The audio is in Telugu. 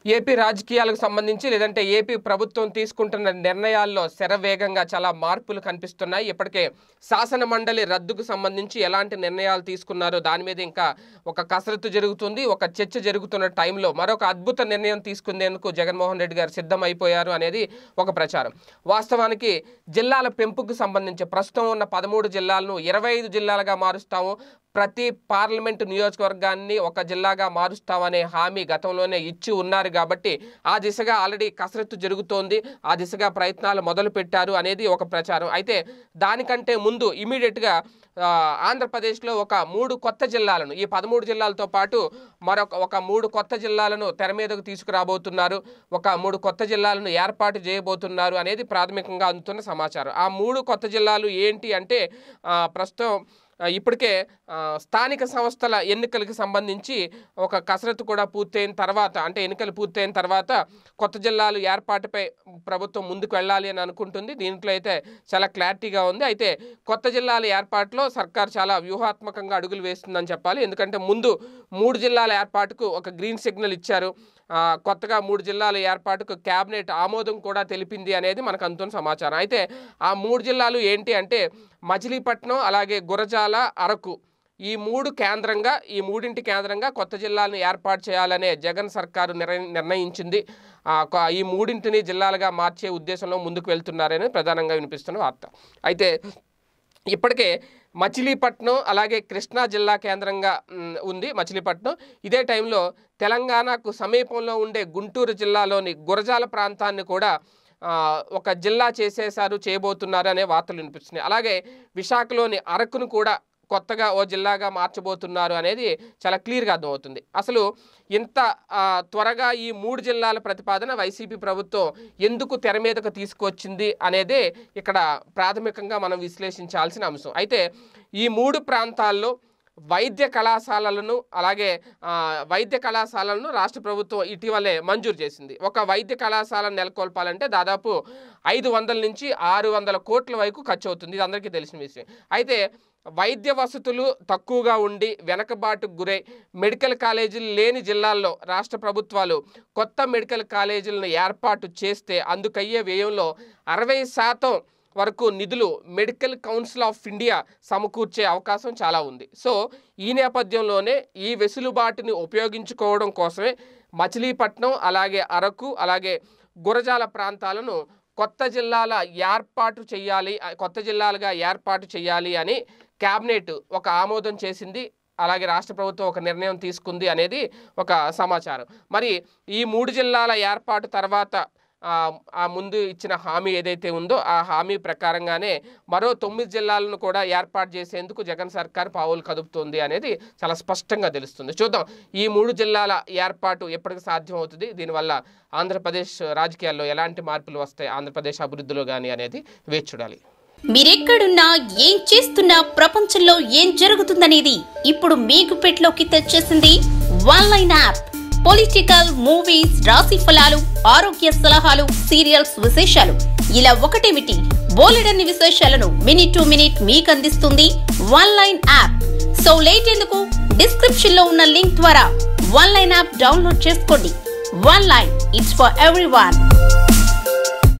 ఏపీ రాజకీయాలకు సంబంధించి లేదంటే ఏపీ ప్రభుత్వం తీసుకుంటున్న నిర్ణయాల్లో శరవేగంగా చాలా మార్పులు కనిపిస్తున్నాయి ఇప్పటికే శాసన మండలి రద్దుకు సంబంధించి ఎలాంటి నిర్ణయాలు తీసుకున్నారో దాని మీద ఇంకా ఒక కసరత్తు జరుగుతుంది ఒక చర్చ జరుగుతున్న టైంలో మరొక అద్భుత నిర్ణయం తీసుకునేందుకు జగన్మోహన్ రెడ్డి గారు సిద్ధమైపోయారు అనేది ఒక ప్రచారం వాస్తవానికి జిల్లాల పెంపుకు సంబంధించి ప్రస్తుతం ఉన్న పదమూడు జిల్లాలను ఇరవై ఐదు జిల్లాలుగా మారుస్తాము ప్రతి పార్లమెంటు నియోజకవర్గాన్ని ఒక జిల్లాగా మారుస్తామనే హామీ గతంలోనే ఇచ్చి ఉన్నారు కాబట్టి ఆ దిశగా ఆల్రెడీ కసరత్తు జరుగుతోంది ఆ దిశగా ప్రయత్నాలు మొదలు పెట్టారు అనేది ఒక ప్రచారం అయితే దానికంటే ముందు ఇమీడియట్గా ఆ, ఆంధ్రప్రదేశ్లో ఒక మూడు కొత్త జిల్లాలను ఈ పదమూడు జిల్లాలతో పాటు మరొక ఒక మూడు కొత్త జిల్లాలను తెర మీదకు తీసుకురాబోతున్నారు ఒక మూడు కొత్త జిల్లాలను ఏర్పాటు చేయబోతున్నారు అనేది ప్రాథమికంగా అందుతున్న సమాచారం ఆ మూడు కొత్త జిల్లాలు ఏంటి అంటే ఆ, ప్రస్తుతం ఆ, ఇప్పటికే ఆ, స్థానిక సంస్థల ఎన్నికలకు సంబంధించి ఒక కసరత్తు కూడా పూర్తయిన తర్వాత అంటే ఎన్నికలు పూర్తయిన తర్వాత కొత్త జిల్లాలు ఏర్పాటుపై ప్రభుత్వం ముందుకు వెళ్ళాలి అని అనుకుంటుంది దీంట్లో అయితే చాలా క్లారిటీగా ఉంది అయితే కొత్త జిల్లాల ఏర్పాటులో సర్కార్ చాలా వ్యూహాత్మకంగా అడుగులు వేస్తుందని చెప్పాలి ఎందుకంటే ముందు మూడు జిల్లాల ఏర్పాటుకు ఒక గ్రీన్ సిగ్నల్ ఇచ్చారు ఆ, కొత్తగా మూడు జిల్లాల ఏర్పాటుకు కేబినెట్ ఆమోదం కూడా తెలిపింది అనేది మనకు అందుతున్న సమాచారం అయితే ఆ మూడు జిల్లాలు ఏంటి అంటే మచిలీపట్నం అలాగే గురజాల అరకు ఈ మూడు కేంద్రంగా ఈ మూడింటి కేంద్రంగా కొత్త జిల్లాలను ఏర్పాటు చేయాలనే జగన్ సర్కారు నిర్ణ- నిర్ణయించింది ఆ, కొ- ఈ మూడింటిని జిల్లాలుగా మార్చే ఉద్దేశంలో ముందుకు వెళ్తున్నారని ప్రధానంగా వినిపిస్తున్న వార్త అయితే ఇప్పటికే మచిలీపట్నం అలాగే కృష్ణా జిల్లా కేంద్రంగా మ్, ఉంది మచిలీపట్నం ఇదే టైంలో తెలంగాణకు సమీపంలో ఉండే గుంటూరు జిల్లాలోని గురజాల ప్రాంతాన్ని కూడా ఆ, ఒక జిల్లా చేసేశారు చేయబోతున్నారు అనే వార్తలు వినిపిస్తున్నాయి అలాగే విశాఖలోని అరకును కూడా కొత్తగా ఓ జిల్లాగా మార్చబోతున్నారు అనేది చాలా క్లియర్గా అర్థమవుతుంది అసలు ఇంత ఆ, త్వరగా ఈ మూడు జిల్లాల ప్రతిపాదన వైసీపీ ప్రభుత్వం ఎందుకు తెర మీదకు తీసుకొచ్చింది అనేదే ఇక్కడ ప్రాథమికంగా మనం విశ్లేషించాల్సిన అంశం అయితే ఈ మూడు ప్రాంతాల్లో వైద్య కళాశాలలను అలాగే ఆ, వైద్య కళాశాలలను రాష్ట్ర ప్రభుత్వం ఇటీవలే మంజూరు చేసింది ఒక వైద్య కళాశాలను నెలకొల్పాలంటే దాదాపు ఐదు వందల నుంచి ఆరు వందల కోట్ల వరకు ఖర్చు అవుతుంది ఇది అందరికీ తెలిసిన విషయం అయితే వైద్య వసతులు తక్కువగా ఉండి వెనకబాటుకు గురై మెడికల్ కాలేజీలు లేని జిల్లాల్లో రాష్ట్ర ప్రభుత్వాలు కొత్త మెడికల్ కాలేజీలను ఏర్పాటు చేస్తే అందుకయ్యే వ్యయంలో అరవై శాతం వరకు నిధులు మెడికల్ కౌన్సిల్ ఆఫ్ ఇండియా సమకూర్చే అవకాశం చాలా ఉంది సో ఈ నేపథ్యంలోనే ఈ వెసులుబాటుని ఉపయోగించుకోవడం కోసమే మచిలీపట్నం అలాగే అరకు అలాగే గురజాల ప్రాంతాలను కొత్త జిల్లాల ఏర్పాటు చేయాలి ఆ, కొత్త జిల్లాలుగా ఏర్పాటు చేయాలి అని క్యాబినెట్ ఒక ఆమోదం చేసింది అలాగే రాష్ట్ర ప్రభుత్వం ఒక నిర్ణయం తీసుకుంది అనేది ఒక సమాచారం మరి ఈ మూడు జిల్లాల ఏర్పాటు తర్వాత ఆ, ఆ ముందు ఇచ్చిన హామీ ఏదైతే ఉందో ఆ హామీ ప్రకారంగానే మరో తొమ్మిది జిల్లాలను కూడా ఏర్పాటు చేసేందుకు జగన్ సర్కార్ పావులు కదుపుతోంది అనేది చాలా స్పష్టంగా తెలుస్తుంది చూద్దాం ఈ మూడు జిల్లాల ఏర్పాటు ఎప్పటికి సాధ్యం అవుతుంది దీనివల్ల ఆంధ్రప్రదేశ్ రాజకీయాల్లో ఎలాంటి మార్పులు వస్తాయి ఆంధ్రప్రదేశ్ అభివృద్ధిలో కానీ అనేది వేచి చూడాలి మీరెక్కడున్నా ఏం చేస్తున్నా ప్రపంచంలో ఏం జరుగుతుందనేది ఇప్పుడు మీకు పెట్లోకి తెచ్చేసింది one line app political movies రాశి ఫలాలు ఆరోగ్య సలహాలు సీరియల్స్ విశేషాలు ఇలా ఒకటేమిటి బోలెడన్ని విశేషాలను మినిట్ టు మినిట్ మీకు అందిస్తుంది one line app so late ఎందుకు డిస్క్రిప్షన్ లో ఉన్న లింక్ ద్వారా వన్ లైన్ యాప్ డౌన్లోడ్ చేసుకోండి one line it's for every